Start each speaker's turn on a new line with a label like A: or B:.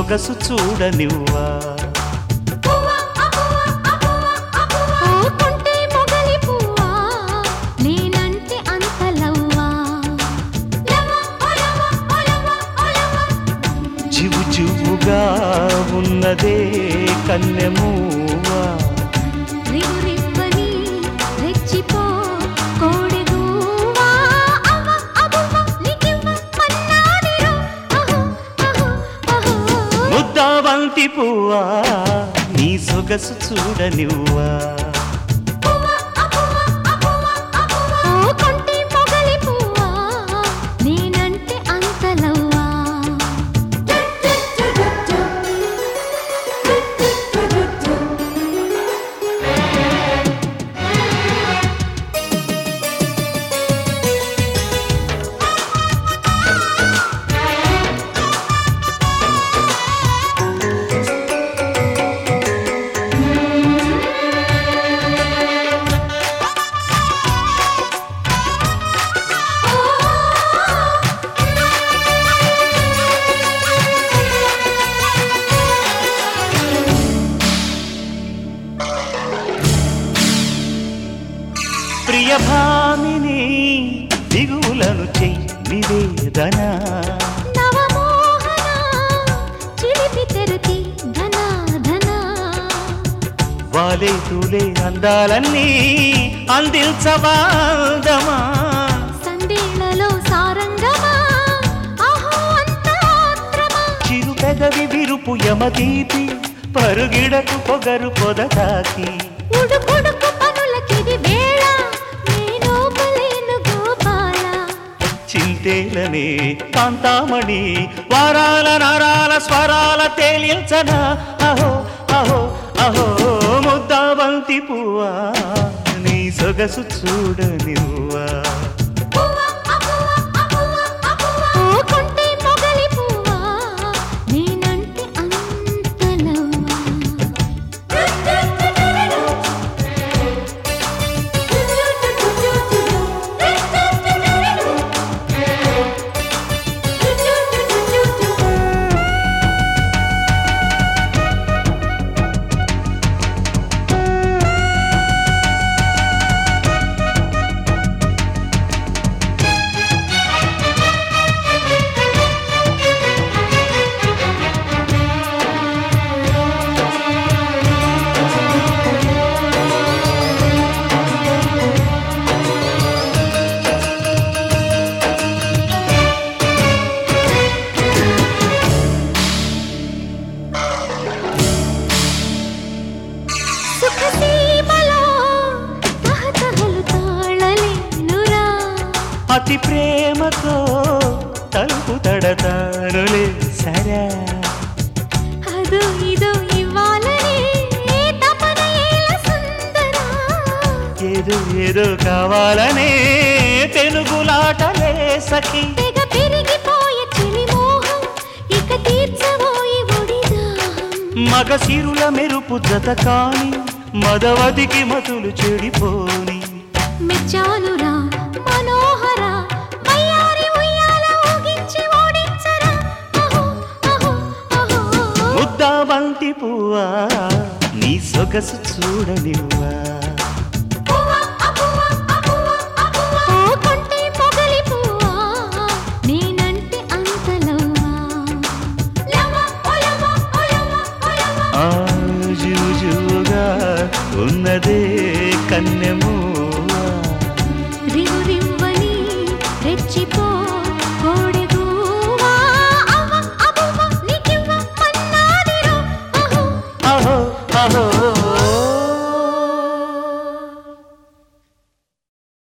A: సొగసు చూడనివ్వా
B: ఓ కొంటే మొగలి పువ్వా నేనంటే అంత లవ్వా
A: చివు చివుగా ఉన్నదే కన్నెమూవా
B: రివు రివ్వని రెచ్చిపో కోడెగూవా అవ్వ అబువ్వ నీకివ్వ మన్నాదిరో అహో అహో అహో
A: ముద్దావంతి పువ్వా నీ సొగసు చూడనివ్వా
B: ఓ కొంటే మొగలి పువ్వా నేనంటే అంత లవ్వా
A: ప్రియభామిని దిగులను చెయ్యి నివేదన
B: నవమోహన చిలిపి తెరతి ధన ధన
A: వాలే తూలే అందాలన్నీ అందించవాదమా
B: సందేళ్లలో సారంగమా అహో అంతరాత్రమా
A: చిరు పెదవి విరుపు యమదీపి పరుగిడకు పొగరు పొదటాకి
B: ఉడుకుడుకు పనులకిది వేళ నేనోపలేను గోపాల
A: చింతేలనే కాంతామణి వారాల నరాల స్వరాల తేలించనా అహో అహో అహో ముద్దావంతి పువ్వా నీ సొగసు చూడనివ్వా
B: ఓ కొంటే మొగలి పువ్వా నేనంటే అంత లవ్వా సుఖసీమలో తహతహలు తాళలేనురా
A: అతి ప్రేమతో తలుపు తడతానులే సరే
B: అదో ఇదో ఇవ్వాలని తపన ఏల సుందరా
A: ఏదో ఏదో కావాలనే తెలుగులాటలే సఖి
B: తెగ పెరిగిపోయే చెలి మోహం ఇక తీర్చబోయి ఒడిదాహం
A: మగ సిరుల మెరుపు జత కాని మదవతికి మతులు చెడిపోని
B: మెచ్చానురా మనోహర వయ్యారి ఉయ్యాల ఊగించి ఓడించరా అహో అహో అహో
A: ముద్దాబంతి పువ్వా నీ సొగసు చూడనివ్వా
B: ఓ కొంటే మొగలి పువ్వా నేనంటే అంత లవ్వా
A: ఆ జూజుగా ఉన్నదే కన్నెమూవా
B: రివు రివ్వని రెచ్చిపో కోడెగూవా అవ్వ అబువ్వ నీకివ్వ మన్నాదిరో అహో
A: అహో అహో